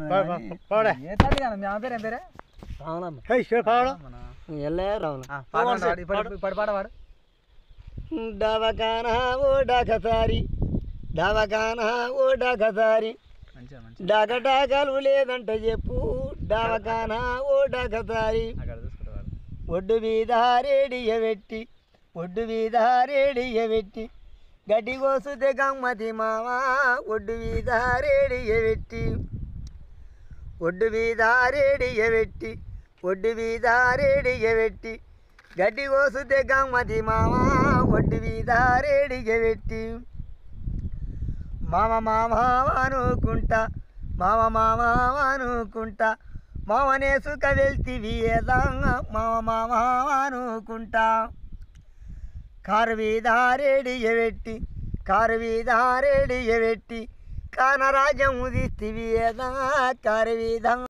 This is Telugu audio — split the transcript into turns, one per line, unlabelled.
పోడే
ఏ తల్లి కానీ మీ అమ్మ పేరు ఏం పేరే
రావణమ్మ
హే శివ పావడం
ఎల్లే రావణ
ఆ, పాట పాడు, పాడు, ఇప్పటి ఇప్పటి పాట పాడు
దవకానా ఓ డకసారి దవకానా ఓ డకసారి
మంచిగా మంచిగా
డగడాగలు లేదంట చెప్పు దవకానా ఓ డకసారి
అక్కడ చూసుకుంటాడు
ఒడ్డు మీద రేడియ పెట్టి ఒడ్డు మీద రేడియ పెట్టి గడ్డి కోసుతే గమ్మతి మామ ఒడ్డు మీద రేడియ పెట్టి ఒడ్డు మీద రేడియ పెట్టి ఒడ్డు మీద రేడియ పెట్టి గడ్డి కోసుతే గమ్మతి మామ ఒడ్డు మీద రేడియ పెట్టి మామ మామ అనుకుంటా మామ మామ అనుకుంటా మామనేసుక వెళ్తివి ఏదా మామ మామ అనుకుంటా కారు మీద రేడియ పెట్టి కారు మీద రేడియ పెట్టి కానరాజ్యం ఉదిస్తివి ఏదా కారు మీద